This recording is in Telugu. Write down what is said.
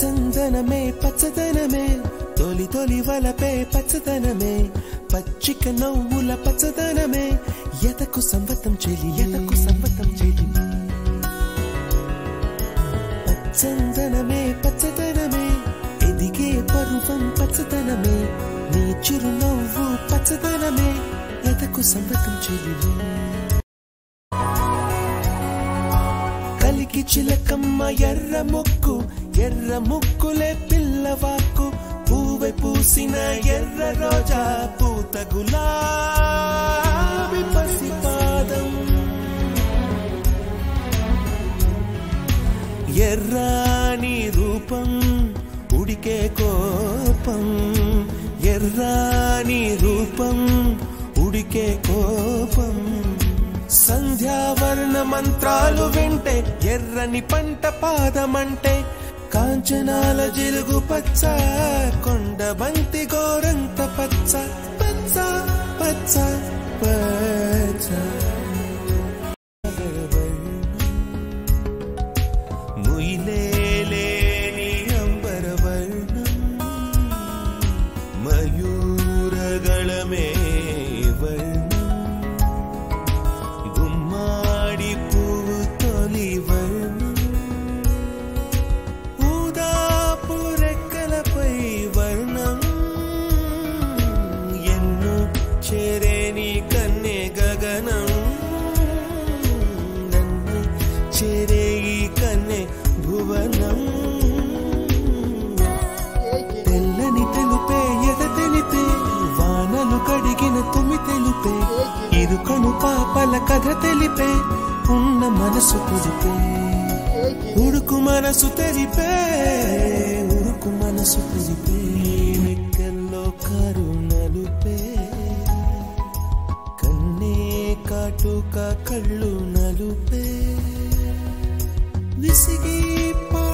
పచ్చందనమే పచ్చదనమే తొలి తొలి వలపే పచ్చదనమే పచ్చిక నవ్వుల పచ్చదనమే ఎతకు సంవతం చెలి ఎతకు సంవతం చెలి పచ్చందనమే పచ్చదనమే ఎదిగే పరువం పచ్చదనమే నీ చిరునవ్వు పచ్చదనమే ఎతకు సంవతం చెలి కలికి చిలకమ్మ ఎర్ర ముక్కు ఎర్ర ముక్కులే పిల్లవాకు పూవె పూసిన ఎర్ర రోజా పూత గులాబి పసిపాదం ఎర్రాని రూపం ఉడికే కోపం ఎర్రాని రూపం ఉడికే కోపం సంధ్యావర్ణ మంత్రాలు వింటే ఎర్రని పంట పాదమంటే కాంచనాల జిలుగు పచ్చ కొండ బంతి గోరంత పచ్చ పచ్చ పచ్చ పచ్చ ముయిలేని అంబరవర్ణం మయూరగళమే వర్ణం గుమ్మాడి పువ్వు తొలి వర్ణం ఊదాపు రెక్కలపై వర్ణం ఎన్ను చేరేని కన్నె గగనం నన్ను చేరే ఈ కన్నె భువనం తెల్లని తెలుపే ఎద తెలిపే వానలు కడిగిన తుమి తెలుపే ఇరుకను పాపల కథ తెలిపే ఉన్న మనసు తెలిపే ఉడుకు మనసు తెలిపే ఉడుకు మనసు తెలిపే నెక్కల్లో కరుణలుపే కన్నే కాటుక కళ్ళు నలుపే విసిగి పా